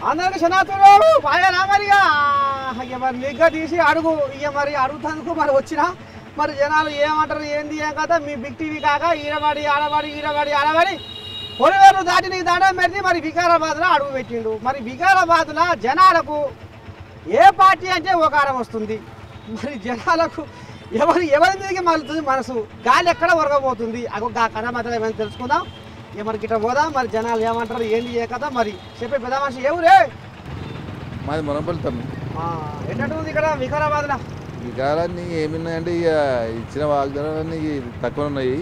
అందరికి క్షణాతుడు బాగా మరిగా ఇక మరి నిగ్గా తీసి అడుగు ఇక మరి అడుగుతందుకు మరి వచ్చిన మరి జనాలు ఏమంటారు ఏంది ఏం కదా మీ బిగ్ టీవీ కాక ఈడబడి ఆడబడి ఈడబడి ఆడబడి పొలివేరు దాటి నీకు దండం పెట్టి మరి వికారాబాద్లో అడుగు పెట్టిండు మరి వికారాబాద్లో జనాలకు ఏ పార్టీ అంటే ఓకారం వస్తుంది మరి జనాలకు ఎవరు ఎవరి మీదకి మలుతుంది మనసు గాలి ఎక్కడ ఉరగబోతుంది అగో గా కథ మాత్రం ఏమైనా తెలుసుకుందాం ఇక మరి గిట్ట పోదాం మరి జనాలు ఏమంటారు ఏంది ఏ కథ మరి చెప్పే పెద్ద మనిషి ఎవరే మాది మునపల్లి తమ్మి ఎన్నట్టు ఉంది ఇక్కడ వికారాబాద్లో వికారాన్ని ఏమిన్నాయంటే ఇక ఇచ్చిన వాగ్దానాలన్నీ తక్కువ ఉన్నాయి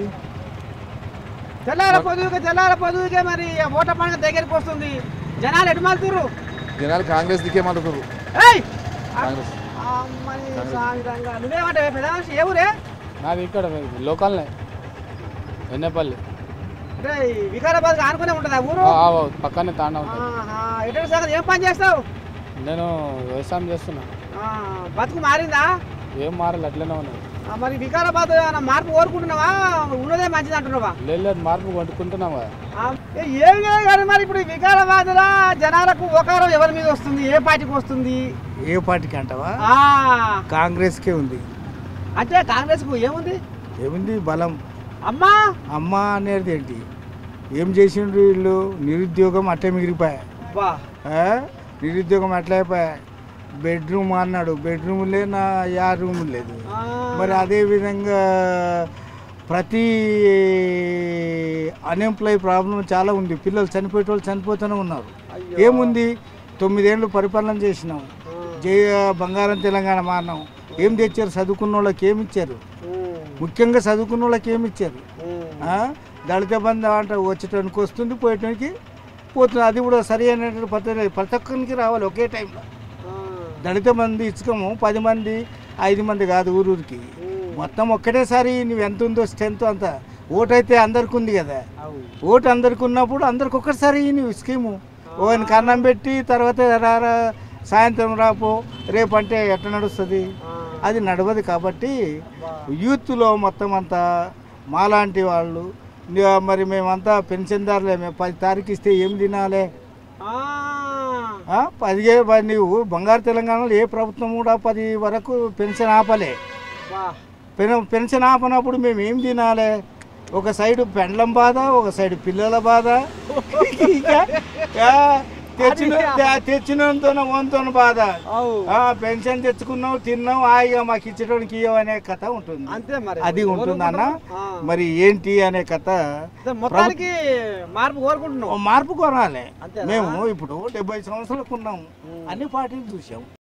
తెల్లార పొదువుకే తెల్లార పొదువుకే మరి ఓట పండుగ దగ్గరికి వస్తుంది జనాలు ఎటు మలుతురు జనాలు కాంగ్రెస్ దిక్కే మాట్లాడుతారు ఏయ్ కాంగ్రెస్ అమ్మని సామిరంగా నువ్వేమంటే పెద్ద మనిషి ఎవరే నాది ఇక్కడ లోకల్నే వెన్నపల్లి అంటే వికారాబాద్ ఆనుకునే ఉంటుందా ఊరు ఆ, ఆ, పక్కనే తాండా ఉంటుంది ఆహా, ఎటు సంగతి ఏం పని చేస్తావు నేను వ్యవసాయం చేస్తున్నా ఆ, బతుకు మారిందా ఏం మారాలి అట్లనే ఉన్నది ఆ, మరి వికారాబాద్ ఏమైనా మార్పు కోరుకుంటున్నావా ఉన్నదే మంచిది అంటున్నావా లేదు లేదు మార్పు కొట్టుకుంటున్నాం కదా ఆ, ఏ- ఏం లేదు కానీ మరి ఇప్పుడు వికారాబాద్ జనాలకు ఒకరం ఎవరి మీద వస్తుంది ఏ పార్టీకి వస్తుంది ఏ పార్టీకి అంటావా ఆ, కాంగ్రెస్కే ఉంది అంటే కాంగ్రెస్ కు ఏముంది ఏముంది బలం అమ్మా అమ్మ అనేది ఏంటి ఏం చేసిండ్రు వీళ్ళు నిరుద్యోగం అట్టే మిగిలిపోయా బా ఆ? నిరుద్యోగం అట్లా అయిపోయా బెడ్రూమ్ అన్నాడు బెడ్రూమ్ లేదు నా యా రూమ్ లేదు ఆ, మరి అదే విధంగా ప్రతి అన్ఎంప్లాయ్ ప్రాబ్లం చాలా ఉంది పిల్లలు చనిపోయే వాళ్ళు చనిపోతూనే ఉన్నారు అయ్యో. ఏముంది తొమ్మిదేళ్ళు పరిపాలన చేసినాం జయ బంగారం తెలంగాణ మారినాం ఏం తెచ్చారు చదువుకున్న వాళ్ళకి ఏమి ఇచ్చారు ఉమ్, ముఖ్యంగా చదువుకున్న వాళ్ళకి ఏమి ఇచ్చారు ఉమ్, ఆ? దళిత బంధు అంట వచ్చేటానికి వస్తుంది పోయేటానికి పోతుంది అది కూడా సరి అయినటువంటి పద్ధతి లేదు. ప్రతి ఒక్కరికి రావాలి ఒకే టైంలో ఆ, దళిత మంది ఇచ్చుకోము పది మంది ఐదు మంది కాదు ఊరూరికి ఉమ్, మొత్తం ఒక్కటేసారి నువ్వు ఎంత ఉందో స్ట్రెంత్ అంత ఓటు అయితే అందరికి ఉంది కదా అవు. ఓటు అందరికి ఉన్నప్పుడు అందరికి ఒక్కసారి నువ్వు స్కీము ఓని కన్నం పెట్టి తర్వాత రారా సాయంత్రం రాపో రేపు అంటే ఎట్లా నడుస్తుంది ఆ, అది నడవదు కాబట్టి బా. యూత్లో మొత్తం అంతా మాలాంటి వాళ్ళు ని- మరి మేమంతా పెన్షన్దారులే మేము పది తారీఖు ఇస్తే ఏం తినాలి ఆ, ఆ? పదిహే పది నీవు బంగారు తెలంగాణలో ఏ ప్రభుత్వం కూడా పది వరకు పెన్షన్ ఆపలే బా. పెన్ పెన్షన్ ఆపనప్పుడు మేము ఏం తినాలి ఒక సైడు పెండ్లం బాధ ఒక సైడు పిల్లల బాధ ఇక, ఆ, తెచ్చిన తెచ్చినంతో వంతో బాధ అవు. ఆ, పెన్షన్ తెచ్చుకున్నావు తిన్నావు హాయిగా మాకు ఇచ్చేటోనికి ఇవ్వ అనే కథ ఉంటుంది అంతే మరి అది ఉంటుందన్న ఆ. మరి ఏంటి అనే కథ అదే మొత్తానికి మార్పు కోరుకుంటున్నావు ఓ మార్పు కొనాలి అంతేనా? మేము ఇప్పుడు డెబ్బై సంవత్సరాలకు ఉన్నాము అన్ని పార్టీలు చూసాం